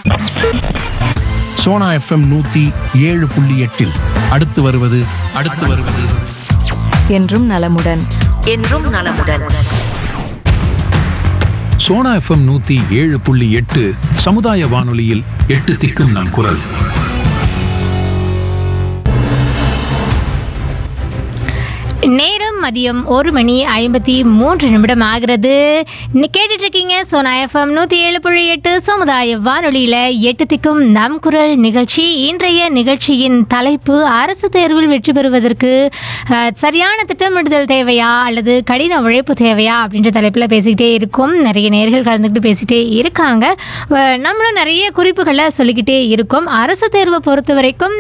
Sona FM நூத்தி ஏழு புள்ளி எட்டில் அடுத்து வருவது அடுத்து வருவது என்றும் நலமுடன் என்றும் நலமுடன் சோனா எஃப்எம் நூத்தி ஏழு புள்ளி எட்டு சமுதாய வானொலியில் எட்டு திக்கும் நம் குரல் நேரம் மதியம் ஒரு மணி ஐம்பத்தி மூன்று நிமிடம் ஆகிறது இன்னைக்கு கேட்டுட்டு இருக்கீங்க சோனா எஃப்எம் நூற்றி ஏழு புள்ளி எட்டு சமுதாய வானொலியில் எட்டு திக்கும் நம் குரல் நிகழ்ச்சி இன்றைய நிகழ்ச்சியின் தலைப்பு அரசு தேர்வில் வெற்றி பெறுவதற்கு அஹ், சரியான திட்டமிடுதல் தேவையா அல்லது கடின உழைப்பு தேவையா அப்படின்ற தலைப்பில் பேசிக்கிட்டே இருக்கும் நிறைய நேர்கள் கலந்துக்கிட்டு பேசிகிட்டே இருக்காங்க அஹ், நம்மளும் நிறைய குறிப்புகளை சொல்லிக்கிட்டே இருக்கோம் அரசு தேர்வை பொறுத்த வரைக்கும்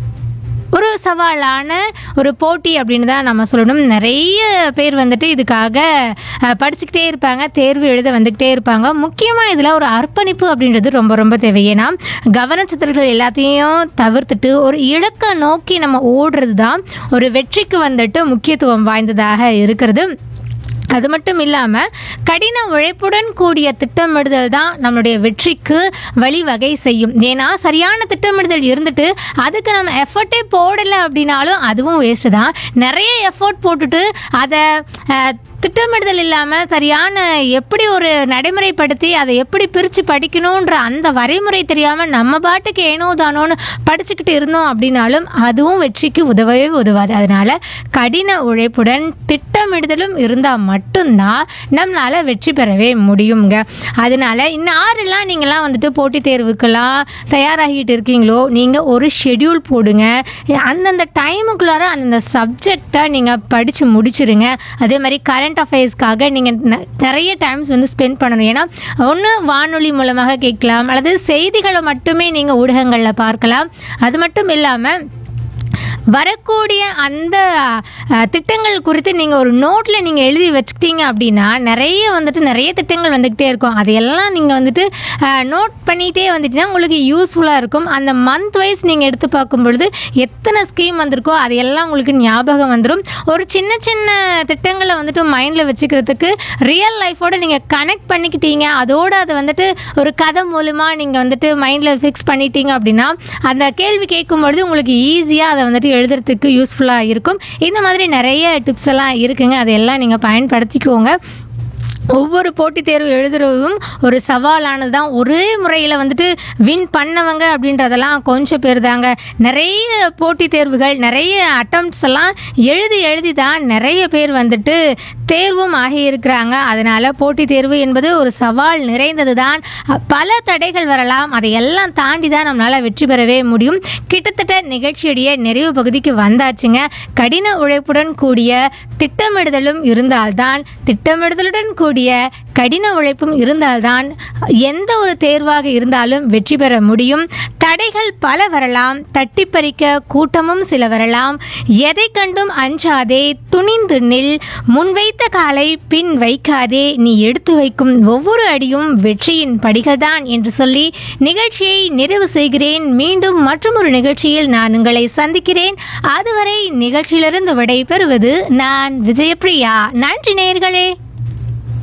ஒரு சவாலான ஒரு போட்டி அப்படின்னு தான் நம்ம சொல்லணும் நிறைய பேர் வந்துட்டு இதுக்காக அஹ், படிச்சுக்கிட்டே இருப்பாங்க தேர்வு எழுத வந்துக்கிட்டே இருப்பாங்க முக்கியமாக இதில் ஒரு அர்ப்பணிப்பு அப்படின்றது ரொம்ப ரொம்ப தேவை ஏன்னா கவனச்சித்தர்கள் எல்லாத்தையும் தவிர்த்துட்டு ஒரு இலக்கை நோக்கி நம்ம ஓடுறது தான் ஒரு வெற்றிக்கு வந்துட்டு முக்கியத்துவம் வாய்ந்ததாக இருக்கிறது அது மட்டும் இல்லாமல் கடின உழைப்புடன் கூடிய திட்டமிடுதல் தான் நம்மளுடைய வெற்றிக்கு வழிவகை செய்யும் ஏன்னா சரியான திட்டமிடுதல் இருந்துட்டு அதுக்கு நம்ம எஃபர்ட்டே போடலை அப்படின்னாலும் அதுவும் வேஸ்ட்டு தான் நிறைய எஃபோர்ட் போட்டுட்டு அதை அஹ், திட்டமிடுதல் இல்லாமல் சரியான எப்படி ஒரு நடைமுறைப்படுத்தி அதை எப்படி பிரித்து படிக்கணுன்ற அந்த வரைமுறை தெரியாமல் நம்ம பாட்டுக்கு ஏனோ தானோன்னு படிச்சுக்கிட்டு இருந்தோம் அப்படின்னாலும் அதுவும் வெற்றிக்கு உதவவே உதவாது அதனால் கடின உழைப்புடன் திட்டமிடுதலும் இருந்தால் மட்டும்தான் நம்மளால் வெற்றி பெறவே முடியுங்க அதனால இன்னும் யாரெல்லாம் நீங்களாம் வந்துட்டு போட்டித் தேர்வுக்கெல்லாம் தயாராகிட்டு இருக்கீங்களோ நீங்கள் ஒரு ஷெட்யூல் போடுங்க அந்தந்த டைமுக்குள்ளார அந்தந்த சப்ஜெக்டை நீங்கள் படித்து முடிச்சிருங்க அதே மாதிரி கரண்ட் அஃபேர்ஸ்க்காக நீங்கள் நிறைய டைம்ஸ் வந்து ஸ்பெண்ட் பண்ணணும் ஏன்னா ஒன்று வானொலி மூலமாக கேட்கலாம் அல்லது செய்திகளை மட்டுமே நீங்கள் ஊடகங்களில் பார்க்கலாம் அது மட்டும் இல்லாமல் வரக்கூடிய அந்த அஹ், திட்டங்கள் குறித்து நீங்கள் ஒரு நோட்டில் நீங்கள் எழுதி வச்சுக்கிட்டீங்க அப்படின்னா நிறைய வந்துட்டு நிறைய திட்டங்கள் வந்துக்கிட்டே இருக்கும் அதையெல்லாம் நீங்கள் வந்துட்டு நோட் பண்ணிகிட்டே வந்துட்டீங்கன்னா உங்களுக்கு யூஸ்ஃபுல்லாக இருக்கும் அந்த மந்த் வைஸ் நீங்கள் எடுத்து பார்க்கும் பொழுது எத்தனை ஸ்கீம் வந்திருக்கோ அதையெல்லாம் உங்களுக்கு ஞாபகம் வந்துடும் ஒரு சின்ன சின்ன திட்டங்களை வந்துட்டு மைண்டில் வச்சுக்கிறதுக்கு ரியல் லைஃபோட நீங்கள் கனெக்ட் பண்ணிக்கிட்டீங்க அதோட அதை வந்துட்டு ஒரு கதை மூலமாக நீங்கள் வந்துட்டு மைண்டில் ஃபிக்ஸ் பண்ணிட்டீங்க அப்படின்னா அந்த கேள்வி கேட்கும்பொழுது உங்களுக்கு ஈஸியாக அதை வந்துட்டு எழுதுறதுக்கு யூஸ்ஃபுல்லாக இருக்கும் இந்த மாதிரி நிறைய டிப்ஸ் எல்லாம் இருக்குங்க அதையெல்லாம் நீங்கள் பயன்படுத்திக்கோங்க ஒவ்வொரு போட்டித் தேர்வு எழுதுறதும் ஒரு சவாலானது தான் ஒரே முறையில் வந்துட்டு வின் பண்ணவங்க அப்படின்றதெல்லாம் கொஞ்சம் பேர் தாங்க நிறைய போட்டித் தேர்வுகள் நிறைய அட்டம்ப்ட்ஸ் எல்லாம் எழுதி எழுதி தான் நிறைய பேர் வந்துட்டு தேர்வும் ஆகியிருக்கிறாங்க அதனால் போட்டித் தேர்வு என்பது ஒரு சவால் நிறைந்தது தான் பல தடைகள் வரலாம் அதையெல்லாம் தாண்டி தான் நம்மளால் வெற்றி பெறவே முடியும் கிட்டத்தட்ட நிகழ்ச்சியுடைய நிறைவு பகுதிக்கு வந்தாச்சுங்க கடின உழைப்புடன் கூடிய திட்டமிடுதலும் இருந்தால்தான் திட்டமிடுதலுடன் கூடிய கடின உழைப்பும் இருந்தால்தான் எந்த ஒரு தேர்வாக இருந்தாலும் வெற்றி பெற முடியும் தடைகள் பல வரலாம் தட்டி பறிக்க கூட்டமும் சில வரலாம் எதை கண்டும் அஞ்சாதே துணிந்து நில் முன்வைத்த காலை பின் வைக்காதே நீ எடுத்து வைக்கும் ஒவ்வொரு அடியும் வெற்றியின் படிகள்தான் என்று சொல்லி நிகழ்ச்சியை நிறைவு செய்கிறேன் மீண்டும் மற்றொரு நிகழ்ச்சியில் நான் உங்களை சந்திக்கிறேன் அதுவரை நிகழ்ச்சியிலிருந்து விடை பெறுவது நான் விஜயபிரியா நன்றி நேயர்களே